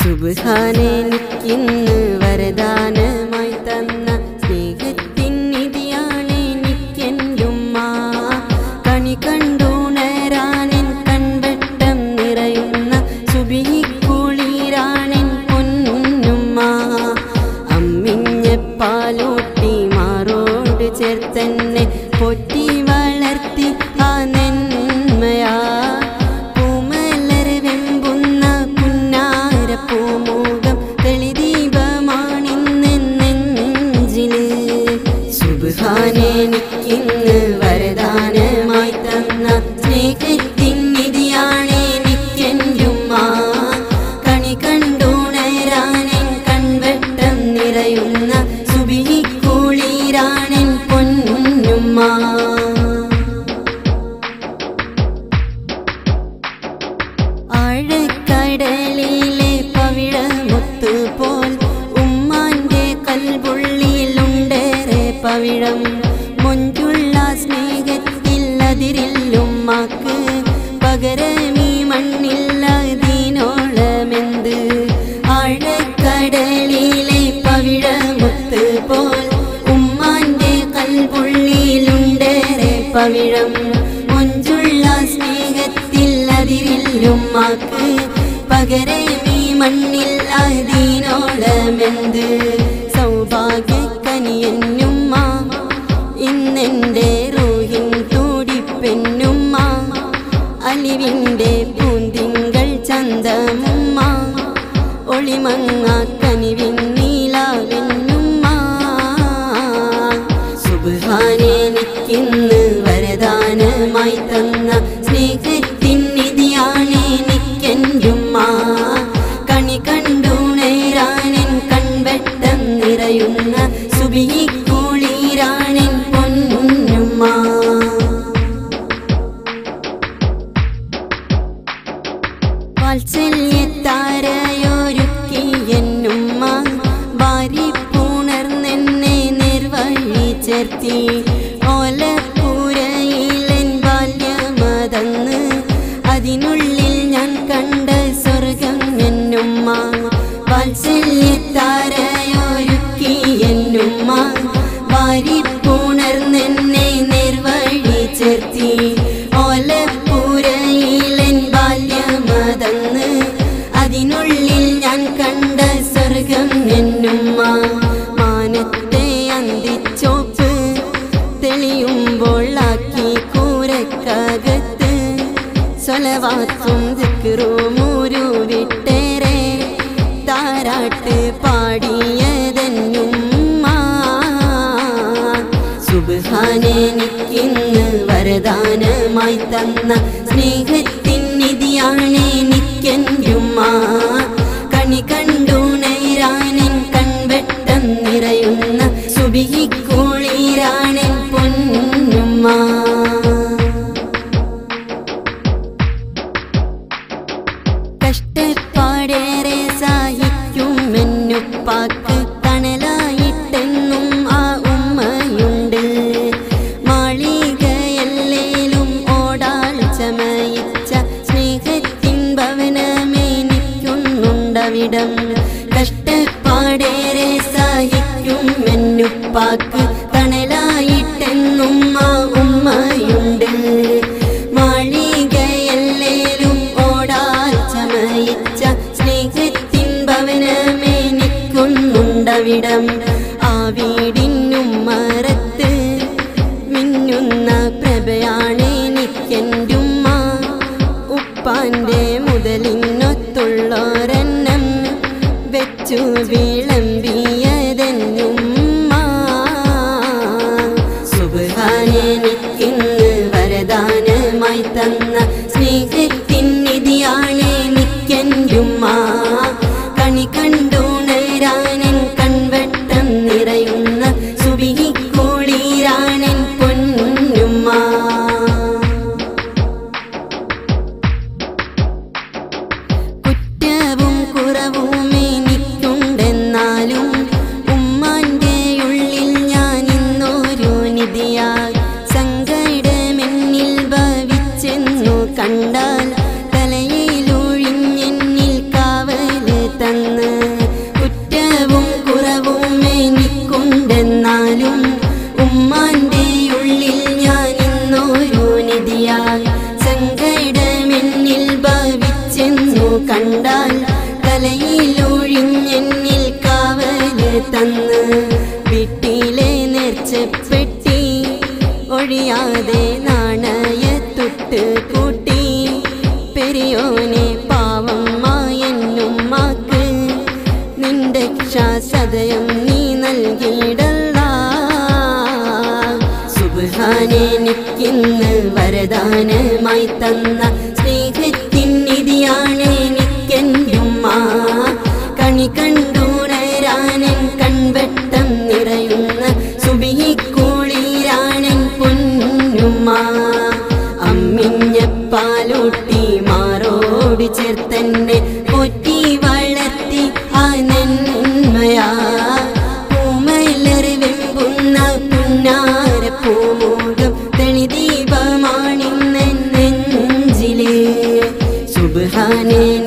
സുബാനെനിക്കിന്ന് വരദാനമായി തന്ന സ്നേഹത്തിൻ നിധിയാണ് എനിക്കെൻ്റുമ്മ കണി കണ്ടുണരാനെൻ കൺവെട്ടം നിറയുന്ന സുബിക്കുളിരാണെൻ പൊന്നുമ്മ അമ്മിഞ്ഞ പാലൂട്ടി മാറോട് ചേർത്തെന്നെ പൊറ്റി വളർത്തി ആ നെന്മയാ പൂമലർ വെമ്പുന്ന പുന്നാര പൂമുഖം തെളിദീപമാണിന്ന് നെഞ്ചില് സുബാനെനിക്കിന്ന് വരദാനമായി തന്ന സ്നേഹത്തിൻ നിധിയാണ് എനിക്കെൻ്റുമ്മ കണി കണ്ടുണരാനെൻ കൺവെട്ടം നിറയുന്ന സുബിക്കുളിരാണെൻ പൊന്നുമ്മ ആഴക്കടലിലെ പവിഴമുത്ത് പോൽ ഉമ്മാന്റെ കൽപുള്ളിയിലുണ്ടേറെ പവിഴം മൊഞ്ചുള്ള സ്നേഹത്തിൽ അതിരില്ലുമ്മാക്ക് പകരമീ മണ്ണില്ലതിനോളമെന്ത് ആഴക്കടലിലെ പവിഴമുത്ത് പോൽ ഉമ്മാന്റെ കൽപുള്ളിയിലുണ്ടേറെ പവിഴം മൊഞ്ചുള്ള സ്നേഹത്തിൽ അതിരില്ലുമ്മാക്ക് പകരമീ മണ്ണിൽ അതിനോളമെന്ത് സൗഭാഗ്യക്കനിയന്നുമ്മ ഇന്നെൻ്റെ റൂഹിൻ തൂടിപ്പെന്നുമ്മ അലിവിൻ്റെ പൂന്തിങ്കൾ ചന്തമുമ്മ ഒളിമങ്ങ കനിവിൻ നീലാവെന്നുമ്മ സുബാനെനിക്കിന്ന് വരദാനമായി തന്ന സ്നേഹത്തിൻ നിധിയാണ് എനിക്കെൻ്റുമ്മ കണി കണ്ടുണരാനെൻ കൺവെട്ടം നിറയുന്ന സുബിക്കുളിരാണെൻ പൊന്നുമ്മ വാത്സല്യത്താരയൊരുക്കി എന്നുമ്മ വാരി പുണർന്നെന്നെ നിർവഴി ചേർത്തി ഓലപ്പൂരയിലെൻ ബാല്യമതന്ന് അതിനുള്ളിൽ ഞാൻ കണ്ട സ്വർഗം എന്നുമ്മ വാത്സല്യത്താരയൊരുക്കി എന്നുമ്മ വാരി പുണർന്നെന്നെ നിർവഴി ചേർത്തി ഓലപ്പൂരയിലെൻ ബാല്യമതന്ന് അതിനുള്ളിൽ ഞാൻ കണ്ട സ്വർഗം എന്നുമ്മ മാനത്തെ അന്തിച്ചോപ്പ് തെളിയുമ്പോൾ ആക്കി കൂരക്കകത്ത് സ്വലവാത്തും ദിക്റുമൂരൂരിട്ടേറെ താരാട്ട് പാടിയതെന്നുമ്മ സുബാനെനിക്കിന്ന് വരദാനമായി തന്ന സ്നേഹത്തിൻ നിധിയാണ് എനിക്കെൻ്റുമ്മ കണി കണ്ടുണരാനെൻ കൺവെട്ടം നിറയുന്ന സുബിക്കുളിരാണെൻ പൊന്നുമ്മ കഷ്ടപ്പാടേറെ സഹിക്കും മെന്നുപ്പാക്ക് തണലായിട്ടെന്നും ആ ഉമ്മയുണ്ട് മാളികയല്ലേലും ഓടാൾ ചമയിച്ച സ്നേഹത്തിൻ ഭവനമേനിക്കുന്നുണ്ടവിടം കഷ്ടപ്പാടേറെ സഹിക്കും മെന്നുപ്പാക്ക് തണലായിട്ടെന്നും ആ ഉമ്മ ചെപ്പെട്ടി ഒഴിയാതെ നാണയത്തൊട്ട് കൂട്ടി പെരിയോനെ പാവം മായെന്നുമാക്ക് നിന്റെ സദയം നീ നൽകിയിടല്ല സുബാനെനിക്കിന്ന് വരദാനമായി തന്ന സ്നേഹത്തിൻ നിധിയാണ് എനിക്കെന്റുമ്മ കണി കണ്ടുണരാനൻ കൺവെട്ടം നിറയുന്ന സുബിഹിക്കുളിരാനൻ പൊന്നുമ്മ അമ്മിഞ്ഞ പാലൂട്ടി മാറോട് ചേർത്തന്നെ പൊറ്റി വളർത്തി ആ നന്മയാ പൂമലറി വെമ്പുന്ന പുന്നാര പൂമുഖം തെളിദീപമാണിന്നെഞ്ചില് സുബാനെ